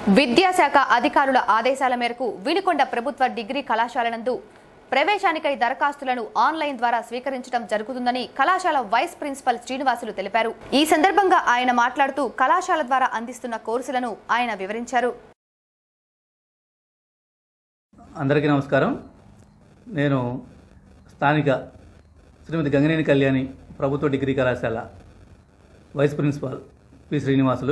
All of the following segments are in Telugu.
విద్యాశాఖ అధికారుల ఆదేశాల మేరకు వినుకొండ ప్రభుత్వ డిగ్రీ కళాశాల నందు ప్రవేశానికై దరఖాస్తులను ఆన్లైన్ ద్వారా స్వీకరించడం జరుగుతుందని కళాశాల వైస్ ప్రిన్సిపల్ శ్రీనివాసులు తెలిపారు ఈ సందర్భంగా ఆయన మాట్లాడుతూ కళాశాల ద్వారా అందిస్తున్న కోర్సులను ఆయన వివరించారు అందరికీ నమస్కారం నేను స్థానిక శ్రీమతి గంగనేని కళ్యాణి ప్రభుత్వ డిగ్రీ కళాశాల వైస్ ప్రిన్సిపాల్ పి శ్రీనివాసులు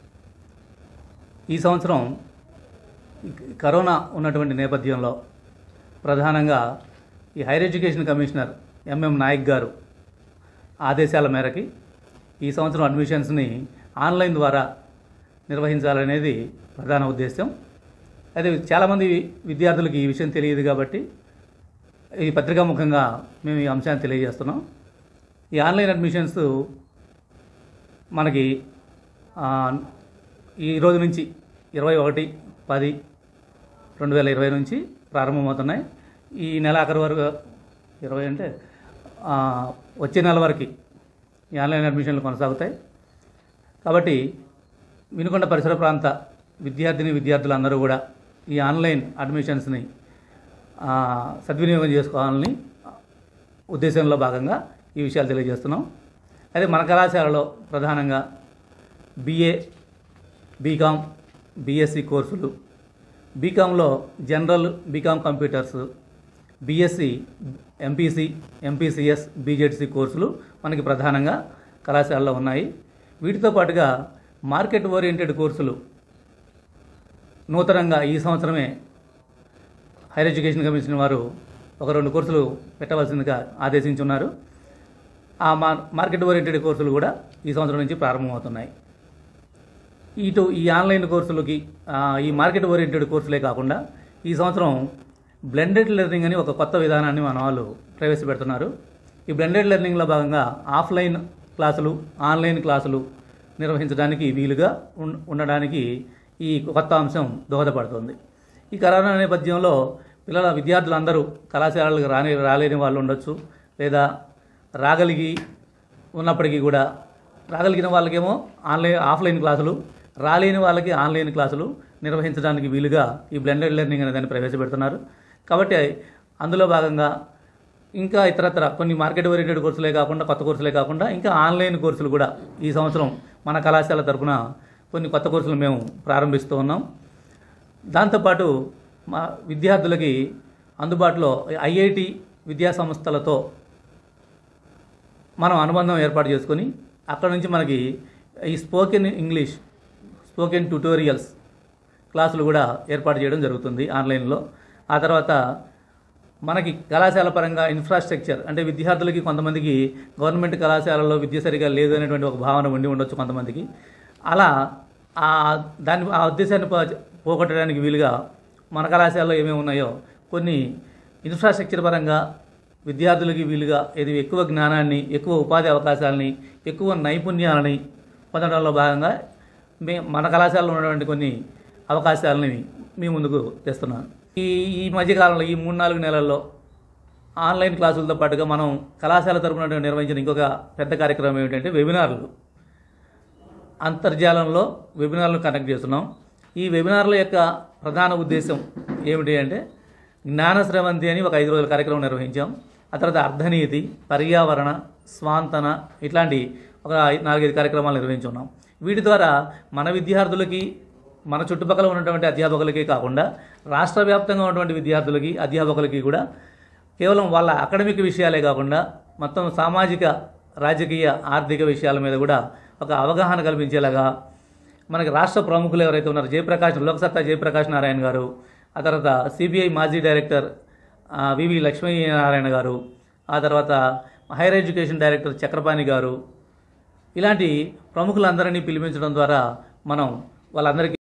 ఈ సంవత్సరం ఈ కరోనా ఉన్నటువంటి నేపథ్యంలో ప్రధానంగా ఈ higher education commissioner MM Nayak గారు ఆదేశాల మేరకి ఈ సంవత్సరం అడ్మిషన్స్ని ఆన్లైన్ ద్వారా నిర్వహించాలనేది ప్రధాన ఉద్దేశం అయితే చాలామంది విద్యార్థులకు ఈ విషయం తెలియదు కాబట్టి ఈ పత్రికాముఖంగా మేము ఈ అంశాన్ని తెలియజేస్తున్నాం ఈ ఆన్లైన్ అడ్మిషన్స్ మనకి ఆ, ఈ రోజు నుంచి ఇరవై ఒకటి పది రెండు వేల ఇరవై నుంచి ప్రారంభమవుతున్నాయి ఈ నెల ఆఖరి వరకు ఇరవై అంటే ఆ, వచ్చే నెల వరకు ఈ ఆన్లైన్ అడ్మిషన్లు కొనసాగుతాయి కాబట్టి వినుకొండ పరిసర ప్రాంత విద్యార్థిని విద్యార్థులందరూ కూడా ఈ ఆన్లైన్ అడ్మిషన్స్ని ఆ, సద్వినియోగం చేసుకోవాలని ఉద్దేశంలో భాగంగా ఈ విషయాలు తెలియజేస్తున్నాం అయితే మన కళాశాలలో ప్రధానంగా బిఏ బీకామ్ బీఎస్సీ కోర్సులు బీకామ్లో general BCom computers BSc MPC MPCS BZC కోర్సులు మనకి ప్రధానంగా కళాశాలలో ఉన్నాయి వీటితో పాటుగా మార్కెట్ ఓరియంటెడ్ కోర్సులు నూతనంగా ఈ సంవత్సరమే హైయర్ ఎడ్యుకేషన్ కమిషన్ వారు ఒక రెండు కోర్సులు పెట్టవలసిందిగా ఆదేశించున్నారు ఆ మా మార్కెట్ ఓరియంటెడ్ కోర్సులు కూడా ఈ సంవత్సరం నుంచి ప్రారంభమవుతున్నాయి ఇటు ఈ ఆన్లైన్ కోర్సులకి ఆ, ఈ మార్కెట్ ఓరియంటెడ్ కోర్సులే కాకుండా ఈ సంవత్సరం బ్లెండెడ్ లెర్నింగ్ అని ఒక కొత్త విధానాన్ని మన వాళ్ళు ప్రవేశపెడుతున్నారు ఈ బ్లెండెడ్ లెర్నింగ్లో భాగంగా ఆఫ్లైన్ క్లాసులు ఆన్లైన్ క్లాసులు నిర్వహించడానికి వీలుగా ఉన్- ఉండడానికి ఈ కొత్త అంశం దోహదపడుతుంది ఈ కరోనా నేపథ్యంలో పిల్లల విద్యార్థులందరూ కళాశాలలకు రాని రాలేని వాళ్ళు ఉండొచ్చు లేదా రాగలిగి ఉన్నప్పటికీ కూడా రాగలిగిన వాళ్ళకేమో ఆన్లైన్ ఆఫ్లైన్ క్లాసులు రాలేని వాళ్ళకి ఆన్లైన్ క్లాసులు నిర్వహించడానికి వీలుగా ఈ బ్లెండెడ్ లెర్నింగ్ అనే దాన్ని ప్రవేశపెడుతున్నారు కాబట్టి అందులో భాగంగా ఇంకా ఇతరత్ర కొన్ని మార్కెట్ ఓరియంటెడ్ కోర్సులే కాకుండా కొత్త కోర్సులే కాకుండా ఇంకా ఆన్లైన్ కోర్సులు కూడా ఈ సంవత్సరం మన కళాశాల తరపున కొన్ని కొత్త కోర్సులు మేము ప్రారంభిస్తూ ఉన్నాం దాంతోపాటు మా విద్యార్థులకి అందుబాటులో ఐఐటి విద్యా సంస్థలతో మనం అనుబంధం ఏర్పాటు చేసుకొని అక్కడ నుంచి మనకి ఈ స్పోకెన్ ఇంగ్లీష్ స్పోకెన్ ట్యూటోరియల్స్ క్లాసులు కూడా ఏర్పాటు చేయడం జరుగుతుంది ఆన్లైన్లో ఆ తర్వాత మనకి కళాశాల పరంగా ఇన్ఫ్రాస్ట్రక్చర్ అంటే విద్యార్థులకి కొంతమందికి గవర్నమెంట్ కళాశాలలో విద్య సరిగా లేదు అనేటువంటి ఒక భావన ఉండి ఉండొచ్చు కొంతమందికి అలా ఆ దాని ఆ ఉద్దేశాన్ని పో- పోగొట్టడానికి వీలుగా మన కళాశాలలో ఏమేమి ఉన్నాయో కొన్ని ఇన్ఫ్రాస్ట్రక్చర్ పరంగా విద్యార్థులకి వీలుగా ఇది ఎక్కువ జ్ఞానాన్ని ఎక్కువ ఉపాధి అవకాశాలని ఎక్కువ నైపుణ్యాలని పొందడంలో భాగంగా మే మన కళాశాలలో ఉన్నటువంటి కొన్ని అవకాశాలని మీ ముందుకు తెస్తున్నాను ఈ ఈ మధ్యకాలంలో ఈ మూడు నాలుగు నెలల్లో ఆన్లైన్ క్లాసులతో పాటుగా మనం కళాశాల తరపున నిర్వహించిన ఇంకొక పెద్ద కార్యక్రమం ఏమిటంటే వెబినార్లు అంతర్జాలంలో వెబినార్లు కండక్ట్ చేస్తున్నాం ఈ వెబినార్ల యొక్క ప్రధాన ఉద్దేశం ఏమిటి అంటే జ్ఞాన స్రవంతి అని ఒక ఐదు రోజుల కార్యక్రమం నిర్వహించాం ఆ తర్వాత అర్ధనీతి పర్యావరణ స్వాంతన ఇట్లాంటి ఒక ఐ- నాలుగైదు కార్యక్రమాలు నిర్వహించున్నాం వీటి ద్వారా మన విద్యార్థులకి మన చుట్టుపక్కల ఉన్నటువంటి అధ్యాపకులకి కాకుండా రాష్ట్ర వ్యాప్తంగా ఉన్నటువంటి విద్యార్థులకి అధ్యాపకులకి కూడా కేవలం వాళ్ళ అకాడమిక్ విషయాలే కాకుండా మొత్తం సామాజిక రాజకీయ ఆర్థిక విషయాల మీద కూడా ఒక అవగాహన కల్పించేలాగా మనకి రాష్ట్ర ప్రముఖులు ఎవరైతే ఉన్నారో జయప్రకాష్ లోక్సత్తా జయప్రకాష్ నారాయణ గారు ఆ తర్వాత సిబిఐ మాజీ డైరెక్టర్ ఆ, వివి లక్ష్మీనారాయణ గారు ఆ తర్వాత హైయర్ ఎడ్యుకేషన్ డైరెక్టర్ చక్రపాణి గారు ఇలాంటి ప్రముఖులందరినీ పిలిపించడం ద్వారా మనం వాళ్ళందరికీ